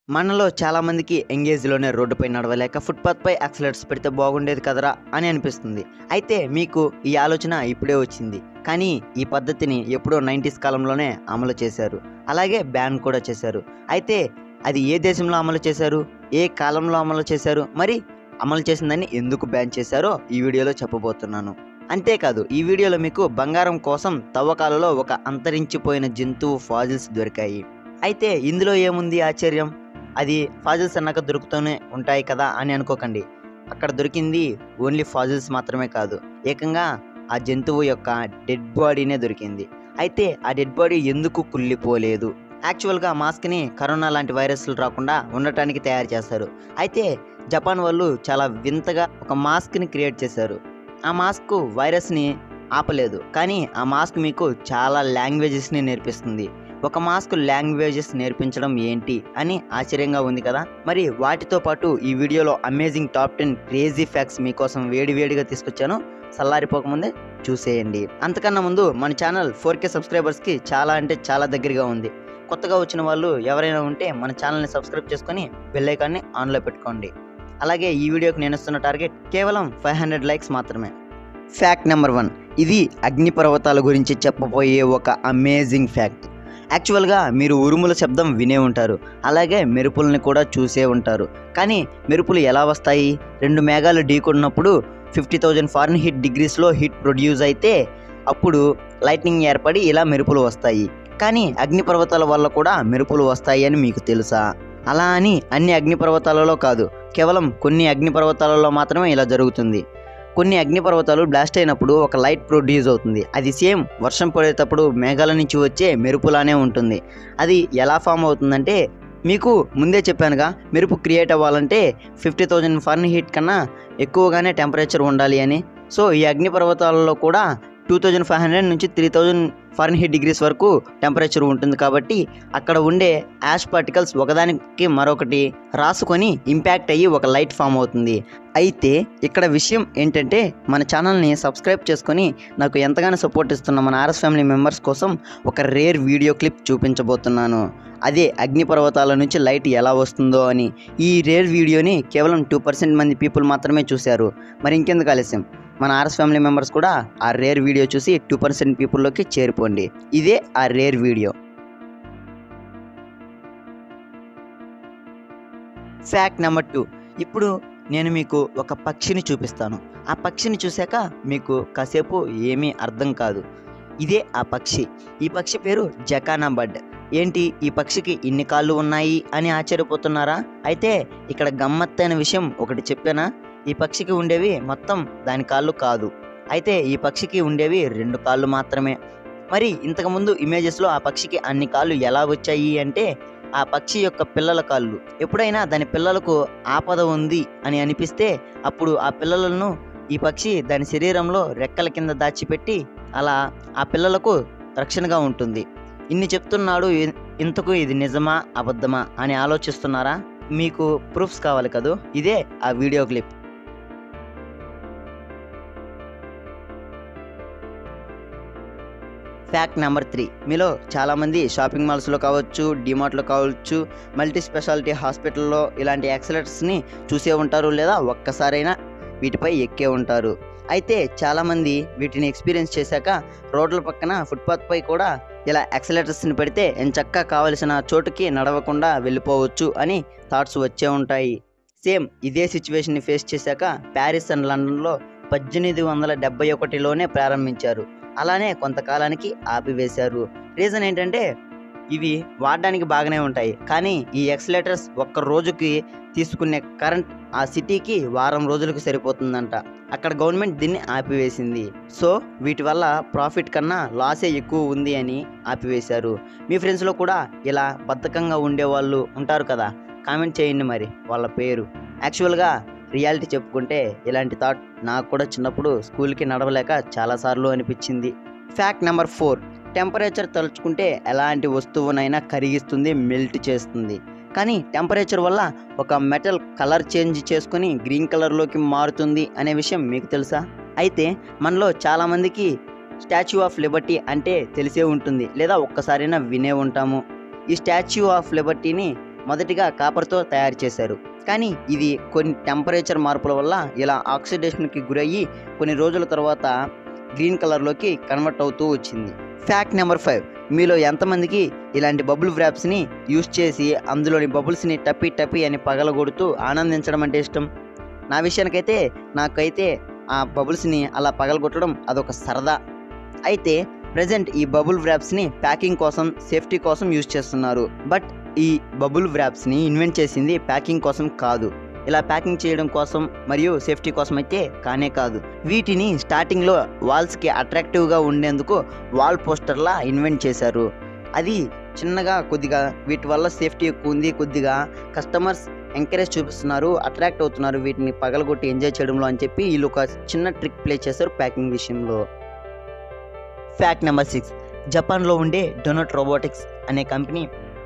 మనలో చాలా మందికి ఎంగేజ్లోనే రోడ్డుపై నడవలేక ఫుట్పాత్పై యాక్సిలేటర్స్ పెడితే బాగుండేది కదరా అని అనిపిస్తుంది అయితే మీకు ఈ ఆలోచన ఇప్పుడే వచ్చింది కానీ ఈ పద్ధతిని ఎప్పుడో నైంటీస్ కాలంలోనే అమలు చేశారు అలాగే బ్యాన్ కూడా చేశారు అయితే అది ఏ దేశంలో అమలు చేశారు ఏ కాలంలో అమలు చేశారు మరి అమలు చేసిందని ఎందుకు బ్యాన్ చేశారో ఈ వీడియోలో చెప్పబోతున్నాను అంతేకాదు ఈ వీడియోలో మీకు బంగారం కోసం తవ్వకాలలో ఒక అంతరించిపోయిన జంతువు ఫాజిల్స్ దొరికాయి అయితే ఇందులో ఏముంది ఆశ్చర్యం అది ఫాజిల్స్ అన్నాక దొరుకుతూనే ఉంటాయి కదా అని అనుకోకండి అక్కడ దొరికింది ఓన్లీ ఫాజిల్స్ మాత్రమే కాదు ఏకంగా ఆ జంతువు యొక్క డెడ్ బాడీనే దొరికింది అయితే ఆ డెడ్ బాడీ ఎందుకు కుళ్ళిపోలేదు యాక్చువల్గా మాస్క్ని కరోనా లాంటి వైరస్లు రాకుండా ఉండటానికి తయారు చేస్తారు అయితే జపాన్ వాళ్ళు చాలా వింతగా ఒక మాస్క్ని క్రియేట్ చేశారు ఆ మాస్క్ వైరస్ని ఆపలేదు కానీ ఆ మాస్క్ మీకు చాలా లాంగ్వేజెస్ని నేర్పిస్తుంది ఒక మాస్క్ లాంగ్వేజెస్ నేర్పించడం ఏంటి అని ఆశ్చర్యంగా ఉంది కదా మరి వాటితో పాటు ఈ వీడియోలో amazing top ten crazy facts మీకోసం వేడివేడిగా తీసుకొచ్చాను చల్లారిపోకముందే చూసేయండి అంతకన్నా ముందు మన ఛానల్ ఫోర్ కే సబ్స్క్రైబర్స్కి చాలా అంటే చాలా దగ్గరగా ఉంది కొత్తగా వచ్చిన వాళ్ళు ఎవరైనా ఉంటే మన ఛానల్ని సబ్స్క్రైబ్ చేసుకొని బెల్ ఐకాన్ని ఆన్లో పెట్టుకోండి అలాగే ఈ వీడియోకి నేను ఇస్తున్న టార్గెట్ కేవలం ఫైవ్ హండ్రెడ్ లైక్స్ మాత్రమే ఫ్యాక్ట్ నెంబర్ వన్ ఇది అగ్నిపర్వతాల గురించి చెప్పబోయే ఒక అమేజింగ్ ఫ్యాక్ట్ యాక్చువల్గా మీరు ఉరుముల శబ్దం వినే ఉంటారు అలాగే మెరుపుల్ని కూడా చూసే ఉంటారు కానీ మెరుపులు ఎలా వస్తాయి రెండు మేఘాలు ఢీకొన్నప్పుడు ఫిఫ్టీ థౌజండ్ ఫారెన్ హీట్ డిగ్రీస్లో హీట్ ప్రొడ్యూస్ అయితే అప్పుడు లైట్నింగ్ ఏర్పడి ఇలా మెరుపులు వస్తాయి కానీ అగ్నిపర్వతాల వల్ల కూడా మెరుపులు వస్తాయి అని మీకు తెలుసా అలా అని అన్ని అగ్నిపర్వతాలలో కాదు కేవలం కొన్ని అగ్నిపర్వతాలలో మాత్రమే ఇలా జరుగుతుంది కొన్ని అగ్నిపర్వతాలు బ్లాస్ట్ అయినప్పుడు ఒక లైట్ ప్రొడ్యూస్ అవుతుంది అది సేమ్ వర్షం పడేటప్పుడు మేఘాల నుంచి వచ్చే మెరుపులానే ఉంటుంది అది ఎలా ఫామ్ అవుతుందంటే మీకు ముందే చెప్పానుగా మెరుపు క్రియేట్ అవ్వాలంటే ఫిఫ్టీ థౌజండ్ ఫారెన్ హీట్ కన్నా ఎక్కువగానే టెంపరేచర్ ఉండాలి అని సో ఈ అగ్నిపర్వతాలలో కూడా టూ థౌజండ్ ఫైవ్ హండ్రెడ్ నుంచి three thousand Fahrenheit degrees వరకు టెంపరేచర్ ఉంటుంది కాబట్టి అక్కడ ఉండే యాష్ పార్టికల్స్ ఒకదానికి మరొకటి రాసుకొని ఇంపాక్ట్ అయ్యి ఒక లైట్ ఫామ్ అవుతుంది అయితే ఇక్కడ విషయం ఏంటంటే మన ఛానల్ని సబ్స్క్రైబ్ చేసుకొని నాకు ఎంతగానో సపోర్ట్ ఇస్తున్న మన ఆర్ఎస్ ఫ్యామిలీ మెంబర్స్ కోసం ఒక రేర్ వీడియో క్లిప్ చూపించబోతున్నాను అదే అగ్నిపర్వతాల నుంచి లైట్ ఎలా వస్తుందో అని ఈ రేర్ వీడియోని కేవలం టూ పర్సెంట్ మంది పీపుల్ మాత్రమే చూశారు మరి ఇంకెందుకు ఆలస్యం మన ఆర్ఎస్ ఫ్యామిలీ మెంబర్స్ కూడా ఆ రేర్ వీడియో చూసి టూ పర్సెంట్ పీపుల్లోకి చేరిపోండి ఇదే ఆ rare video fact number two ఇప్పుడు నేను మీకు ఒక పక్షిని చూపిస్తాను ఆ పక్షిని చూశాక మీకు కాసేపు ఏమీ అర్థం కాదు ఇదే ఆ పక్షి ఈ పక్షి పేరు జకానా బర్డ్ ఏంటి ఈ పక్షికి ఇన్ని కాళ్ళు ఉన్నాయి అని ఆశ్చర్యపోతున్నారా అయితే ఇక్కడ గమ్మత్తైన విషయం ఒకటి చెప్పానా ఈ పక్షికి ఉండేవి మొత్తం దాని కాళ్ళు కాదు అయితే ఈ పక్షికి ఉండేవి రెండు కాళ్ళు మాత్రమే మరి ఇంతకుముందు ఇమేజెస్లో ఆ పక్షికి అన్ని కాళ్ళు ఎలా వచ్చాయి అంటే ఆ పక్షి యొక్క పిల్లల కాళ్ళు ఎప్పుడైనా దాని పిల్లలకు ఆపద ఉంది అని అనిపిస్తే అప్పుడు ఆ పిల్లలను ఈ పక్షి దాని శరీరంలో రెక్కల కింద దాచిపెట్టి అలా ఆ పిల్లలకు రక్షణగా ఉంటుంది ఇన్ని చెప్తున్నాడు ఇ- ఇంతకు ఇది నిజమా అబద్ధమా అని ఆలోచిస్తున్నారా మీకు ప్రూఫ్స్ కావాలి కదూ ఇదే ఆ video clip fact number three మీలో చాలామంది షాపింగ్ మాల్స్లో కావచ్చు డిమార్ట్లో కావచ్చు మల్టీ స్పెషాలిటీ హాస్పిటల్లో ఇలాంటి యాక్సిలేటర్స్ని చూసే ఉంటారు లేదా ఒక్కసారైనా వీటిపై ఎక్కే ఉంటారు అయితే చాలామంది వీటిని ఎక్స్పీరియన్స్ చేశాక రోడ్ల పక్కన ఫుట్పాత్పై కూడా ఇలా యాక్సిలేటర్స్ని పెడితే ఎంచక్కా కావలసిన చోటుకి నడవకుండా వెళ్ళిపోవచ్చు అని థాట్స్ వచ్చే ఉంటాయి సేమ్ ఇదే సిచ్యువేషన్ని ఫేస్ చేశాక ప్యారిస్ అండ్ లండన్లో పద్దెనిమిది వందల డెబ్బై ఒకటిలోనే ప్రారంభించారు అలానే కొంతకాలానికి ఆపివేశారు రీజన్ ఏంటంటే ఇవి వాడడానికి బాగానే ఉంటాయి కానీ ఈ ఎక్సలేటర్స్ ఒక్క రోజుకి తీసుకునే కరెంట్ ఆ సిటీకి వారం రోజులకు సరిపోతుందంట అక్కడ గవర్నమెంట్ దీన్ని ఆపివేసింది సో వీటి వల్ల ప్రాఫిట్ కన్నా లాసే ఎక్కువ ఉంది అని ఆపివేశారు మీ ఫ్రెండ్స్లో కూడా ఇలా బద్ధకంగా ఉండేవాళ్ళు ఉంటారు కదా కామెంట్ చేయండి మరి వాళ్ళ పేరు యాక్చువల్గా రియాలిటీ చెప్పుకుంటే ఇలాంటి థాట్ నాకు కూడా చిన్నప్పుడు స్కూల్కి నడవలేక చాలాసార్లు అనిపించింది ఫ్యాక్ట్ నెంబర్ ఫోర్ టెంపరేచర్ తలుచుకుంటే ఎలాంటి వస్తువునైనా కరిగిస్తుంది మెల్ట్ చేస్తుంది కానీ టెంపరేచర్ వల్ల ఒక మెటల్ కలర్ చేంజ్ చేసుకుని గ్రీన్ కలర్లోకి మారుతుంది అనే విషయం మీకు తెలుసా అయితే మనలో చాలామందికి స్టాచ్యూ ఆఫ్ లిబర్టీ అంటే తెలిసే ఉంటుంది లేదా ఒక్కసారైనా వినే ఉంటాము ఈ స్టాచ్యూ ఆఫ్ లిబర్టీని మొదటిగా కాపర్తో తయారు చేశారు కానీ ఇది కొన్ని టెంపరేచర్ మార్పుల వల్ల ఇలా ఆక్సిడేషన్కి గురయ్యి కొన్ని రోజుల తర్వాత గ్రీన్ కలర్లోకి కన్వర్ట్ అవుతూ వచ్చింది ఫ్యాక్ట్ నెంబర్ ఫైవ్ మీలో ఎంతమందికి ఇలాంటి బబుల్ వ్రాప్స్ని యూస్ చేసి అందులోని బబుల్స్ని టప్పి టప్పి అని పగలగొడుతూ ఆనందించడం అంటే ఇష్టం నా విషయానికైతే నాకైతే ఆ బబుల్స్ని అలా పగలగొట్టడం అదొక సరదా అయితే ప్రజెంట్ ఈ బబుల్ వ్రాప్స్ని ప్యాకింగ్ కోసం సేఫ్టీ కోసం యూజ్ చేస్తున్నారు బట్ ఈ బబుల్ వ్రాప్స్ని ఇన్వెంట్ చేసింది ప్యాకింగ్ కోసం కాదు ఇలా ప్యాకింగ్ చేయడం కోసం మరియు సేఫ్టీ కోసం అయితే కానే కాదు వీటిని స్టార్టింగ్లో వాల్స్కి అట్రాక్టివ్గా ఉండేందుకు వాల్ పోస్టర్లా ఇన్వెంట్ చేశారు అది చిన్నగా కొద్దిగా వీటి వల్ల సేఫ్టీ ఎక్కువ ఉంది కొద్దిగా కస్టమర్స్ ఎంకరేజ్ చూపిస్తున్నారు అట్రాక్ట్ అవుతున్నారు వీటిని పగలగొట్టి ఎంజాయ్ చేయడంలో అని చెప్పి వీళ్ళు ఒక చిన్న ట్రిక్ ప్లే చేశారు ప్యాకింగ్ విషయంలో ఫ్యాక్ట్ నెంబర్ సిక్స్ జపాన్లో ఉండే డొనట్ రోబోటిక్స్ అనే కంపెనీ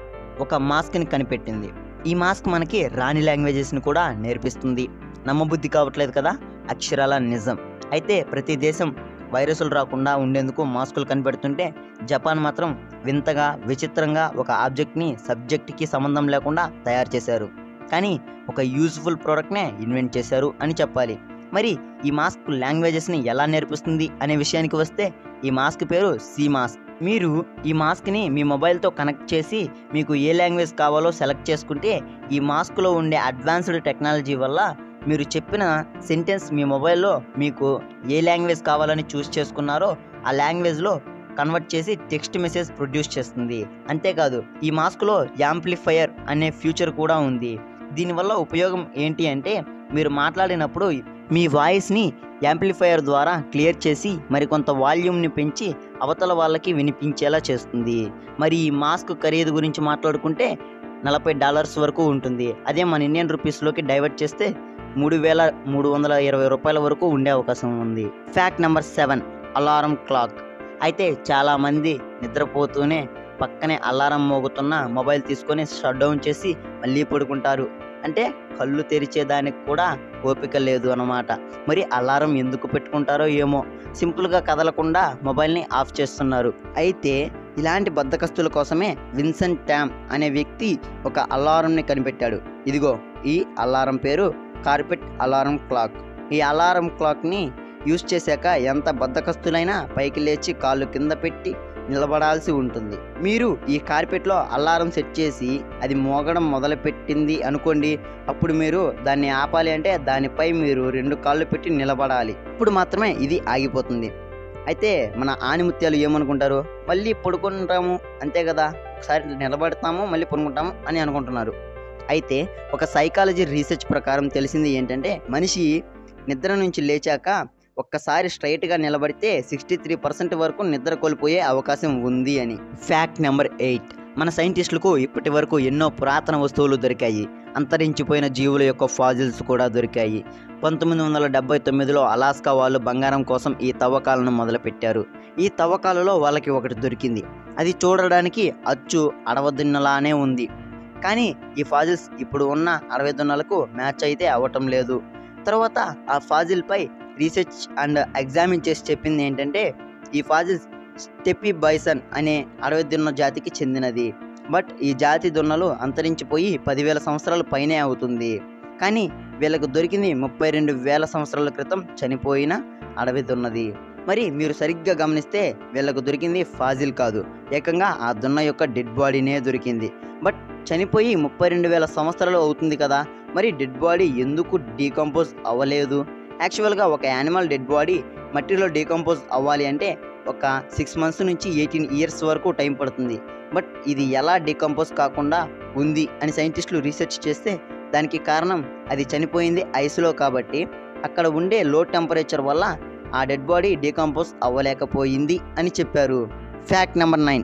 ఒక మాస్క్ని కనిపెట్టింది ఈ మాస్క్ మనకి రాని లాంగ్వేజెస్ని కూడా నేర్పిస్తుంది నమ్మబుద్ధి కావట్లేదు కదా అక్షరాల నిజం అయితే ప్రతి దేశం వైరస్లు రాకుండా ఉండేందుకు మాస్కులు కనిపెడుతుంటే జపాన్ మాత్రం వింతగా విచిత్రంగా ఒక ఆబ్జెక్ట్ని సబ్జెక్ట్కి సంబంధం లేకుండా తయారు చేశారు కానీ ఒక యూజ్ఫుల్ ప్రోడక్ట్నే ఇన్వెంట్ చేశారు అని చెప్పాలి మరి ఈ మాస్క్ లాంగ్వేజెస్ని ఎలా నేర్పిస్తుంది అనే విషయానికి వస్తే ఈ మాస్క్ పేరు సి మాస్క్ మీరు ఈ మాస్క్ని మీ మొబైల్తో కనెక్ట్ చేసి మీకు ఏ లాంగ్వేజ్ కావాలో సెలెక్ట్ చేసుకుంటే ఈ మాస్క్లో ఉండే అడ్వాన్స్డ్ టెక్నాలజీ వల్ల మీరు చెప్పిన సెంటెన్స్ మీ మొబైల్లో మీకు ఏ లాంగ్వేజ్ కావాలని చూస్ చేసుకున్నారో ఆ లాంగ్వేజ్లో కన్వర్ట్ చేసి టెక్స్ట్ మెసేజ్ ప్రొడ్యూస్ చేస్తుంది అంతేకాదు ఈ మాస్క్లో యాంప్లిఫైయర్ అనే ఫ్యూచర్ కూడా ఉంది దీనివల్ల ఉపయోగం ఏంటి అంటే మీరు మాట్లాడినప్పుడు మీ వాయిస్ని యాంప్లిఫైయర్ ద్వారా క్లియర్ చేసి మరికొంత వాల్యూమ్ని పెంచి అవతల వాళ్ళకి వినిపించేలా చేస్తుంది మరి ఈ మాస్క్ ఖరీదు గురించి మాట్లాడుకుంటే నలభై డాలర్స్ వరకు ఉంటుంది అదే మన ఇండియన్ రూపీస్లోకి డైవర్ట్ చేస్తే మూడు వేల మూడు వందల ఇరవై రూపాయల వరకు ఉండే అవకాశం ఉంది fact number seven alarm clock అయితే చాలామంది నిద్రపోతూనే పక్కనే అలారం మోగుతున్న మొబైల్ తీసుకొని షట్ డౌన్ చేసి మళ్ళీ పడుకుంటారు అంటే కళ్ళు తెరిచేదానికి కూడా ఓపిక లేదు అన్నమాట మరి అలారం ఎందుకు పెట్టుకుంటారో ఏమో సింపుల్గా కదలకుండా మొబైల్ని ఆఫ్ చేస్తున్నారు అయితే ఇలాంటి బద్దకస్తుల కోసమే విన్సెంట్ ట్యామ్ అనే వ్యక్తి ఒక అలారంని కనిపెట్టాడు ఇదిగో ఈ అలారం పేరు కార్పెట్ అలారం క్లాక్ ఈ అలారం క్లాక్ని యూజ్ చేశాక ఎంత బద్దకస్తులైనా పైకి లేచి కాళ్ళు కింద పెట్టి నిలబడాల్సి ఉంటుంది మీరు ఈ కార్పెట్లో అలారం సెట్ చేసి అది మోగడం మొదలుపెట్టింది అనుకోండి అప్పుడు మీరు దాన్ని ఆపాలి అంటే దానిపై మీరు రెండు కాళ్ళు పెట్టి నిలబడాలి ఇప్పుడు మాత్రమే ఇది ఆగిపోతుంది అయితే మన ఆనిముత్యాలు ఏమనుకుంటారు మళ్ళీ పడుకుంటాము అంతే కదా ఒకసారి నిలబడతాము మళ్ళీ పడుకుంటాము అని అనుకుంటున్నారు అయితే ఒక సైకాలజీ రీసెర్చ్ ప్రకారం తెలిసింది ఏంటంటే మనిషి నిద్ర నుంచి లేచాక ఒక్కసారి స్ట్రైట్గా నిలబడితే సిక్స్టీ త్రీ పర్సెంట్ వరకు నిద్ర కోల్పోయే అవకాశం ఉంది అని ఫ్యాక్ట్ నెంబర్ ఎయిట్ మన సైంటిస్టులకు ఇప్పటి వరకు ఎన్నో పురాతన వస్తువులు దొరికాయి అంతరించిపోయిన జీవుల యొక్క ఫాజిల్స్ కూడా దొరికాయి పంతొమ్మిది వందల డెబ్బై తొమ్మిదిలో అలాస్కా వాళ్ళు బంగారం కోసం ఈ తవ్వకాలను మొదలుపెట్టారు ఈ తవ్వకాలలో వాళ్ళకి ఒకటి దొరికింది అది చూడడానికి అచ్చు అడవదిన్నలానే ఉంది కానీ ఈ ఫాజిల్స్ ఇప్పుడు ఉన్న అడవి దున్నలకు మ్యాచ్ అయితే అవ్వటం లేదు తర్వాత ఆ ఫాజిల్పై రీసెర్చ్ అండ్ ఎగ్జామిన్ చేసి చెప్పింది ఏంటంటే ఈ ఫాజిల్స్ స్టెప్పీ బైసన్ అనే అడవి దున్న జాతికి చెందినది బట్ ఈ జాతి దున్నలు అంతరించిపోయి పదివేల సంవత్సరాల పైనే అవుతుంది కానీ వీళ్ళకు దొరికింది ముప్పై రెండు వేల సంవత్సరాల క్రితం చనిపోయిన అడవి దున్నది మరి మీరు సరిగ్గా గమనిస్తే వీళ్ళకు దొరికింది ఫాజిల్ కాదు ఏకంగా ఆ దున్న యొక్క డెడ్ బాడీనే దొరికింది బట్ చనిపోయి ముప్పై రెండు వేల సంవత్సరాలు అవుతుంది కదా మరి డెడ్ బాడీ ఎందుకు డీకంపోజ్ అవ్వలేదు యాక్చువల్గా ఒక యానిమల్ డెడ్ బాడీ మట్టిలో డీకంపోజ్ అవ్వాలి అంటే ఒక సిక్స్ మంత్స్ నుంచి ఎయిటీన్ ఇయర్స్ వరకు టైం పడుతుంది బట్ ఇది ఎలా డీకంపోజ్ కాకుండా ఉంది అని సైంటిస్టులు రీసెర్చ్ చేస్తే దానికి కారణం అది చనిపోయింది ఐస్లో కాబట్టి అక్కడ ఉండే లో టెంపరేచర్ వల్ల ఆ డెడ్ బాడీ డీకంపోజ్ అవ్వలేకపోయింది అని చెప్పారు ఫ్యాక్ట్ నెంబర్ నైన్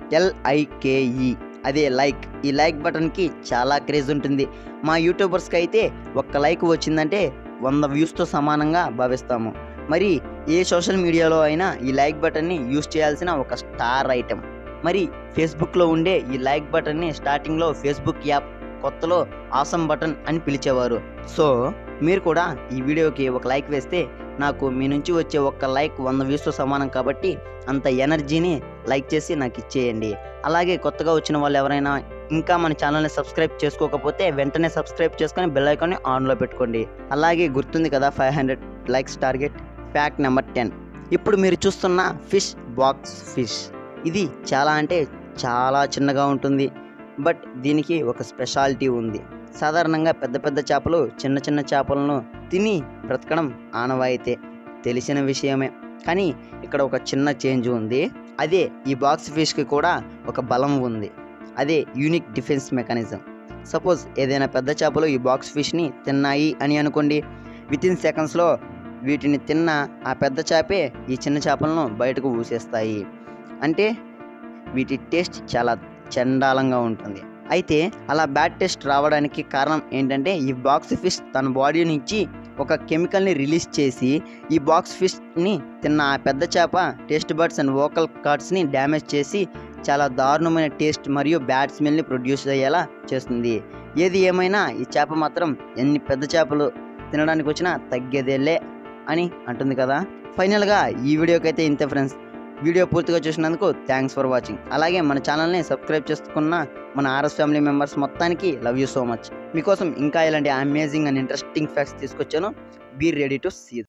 ఎల్ఐకేఈ అదే లైక్ ఈ లైక్ బటన్కి చాలా క్రేజ్ ఉంటుంది మా యూట్యూబర్స్కి అయితే ఒక్క లైక్ వచ్చిందంటే వంద వ్యూస్తో సమానంగా భావిస్తాము మరి ఏ సోషల్ మీడియాలో అయినా ఈ లైక్ బటన్ని యూస్ చేయాల్సిన ఒక స్టార్ ఐటెం మరి ఫేస్బుక్లో ఉండే ఈ లైక్ బటన్ని స్టార్టింగ్లో ఫేస్బుక్ యాప్ కొత్తలో ఆసమ్ బటన్ అని పిలిచేవారు సో మీరు కూడా ఈ వీడియోకి ఒక లైక్ వేస్తే నాకు మీ నుంచి వచ్చే ఒక్క లైక్ వంద వ్యూస్తో సమానం కాబట్టి అంత ఎనర్జీని లైక్ చేసి నాకు ఇచ్చేయండి అలాగే కొత్తగా వచ్చిన వాళ్ళు ఎవరైనా ఇంకా మన ఛానల్ని సబ్స్క్రైబ్ చేసుకోకపోతే వెంటనే సబ్స్క్రైబ్ చేసుకొని బెల్ ఐకాన్ని ఆన్లో పెట్టుకోండి అలాగే గుర్తుంది కదా five hundred likes target fact number ten ఇప్పుడు మీరు చూస్తున్న ఫిష్ బాక్స్ ఫిష్ ఇది చాలా అంటే చాలా చిన్నగా ఉంటుంది బట్ దీనికి ఒక స్పెషాలిటీ ఉంది సాధారణంగా పెద్ద పెద్ద చేపలు చిన్న చిన్న చేపలను తిని బ్రతకడం ఆనవాయితే తెలిసిన విషయమే కానీ ఇక్కడ ఒక చిన్న చేంజ్ ఉంది అదే ఈ బాక్స్ ఫిష్కి కూడా ఒక బలం ఉంది అదే యూనిక్ డిఫెన్స్ మెకానిజం సపోజ్ ఏదైనా పెద్ద చేపలు ఈ బాక్స్ ఫిష్ని తిన్నాయి అని అనుకోండి విత్ ఇన్ సెకండ్స్లో వీటిని తిన్న ఆ పెద్ద చేపే ఈ చిన్న చేపలను బయటకు ఊసేస్తాయి అంటే వీటి టేస్ట్ చాలా చండాలంగా ఉంటుంది అయితే అలా బ్యాడ్ టేస్ట్ రావడానికి కారణం ఏంటంటే ఈ బాక్స్ ఫిష్ తన బాడీ నుంచి ఒక కెమికల్ని రిలీజ్ చేసి ఈ బాక్స్ ఫిష్ని తిన్న ఆ పెద్ద చేప టేస్ట్ బర్డ్స్ అండ్ వోకల్ కార్డ్స్ని డ్యామేజ్ చేసి చాలా దారుణమైన టేస్ట్ మరియు బ్యాడ్ స్మెల్ని ప్రొడ్యూస్ అయ్యేలా చేస్తుంది ఏది ఏమైనా ఈ చేప మాత్రం ఎన్ని పెద్ద చేపలు తినడానికి వచ్చినా తగ్గేదేలే అని అంటుంది కదా ఫైనల్గా ఈ వీడియోకి అయితే ఇంతే ఫ్రెండ్స్ వీడియో పూర్తిగా చూసినందుకు థ్యాంక్స్ ఫర్ వాచింగ్ అలాగే మన ఛానల్ని సబ్స్క్రైబ్ చేసుకున్న మన ఆర్ఎస్ ఫ్యామిలీ మెంబర్స్ మొత్తానికి లవ్ యూ సో మచ్ మీకోసం ఇంకా ఇలాంటి అమేజింగ్ అండ్ ఇంట్రెస్టింగ్ ఫ్యాక్ట్స్ తీసుకొచ్చాను బీ రెడీ టు సీ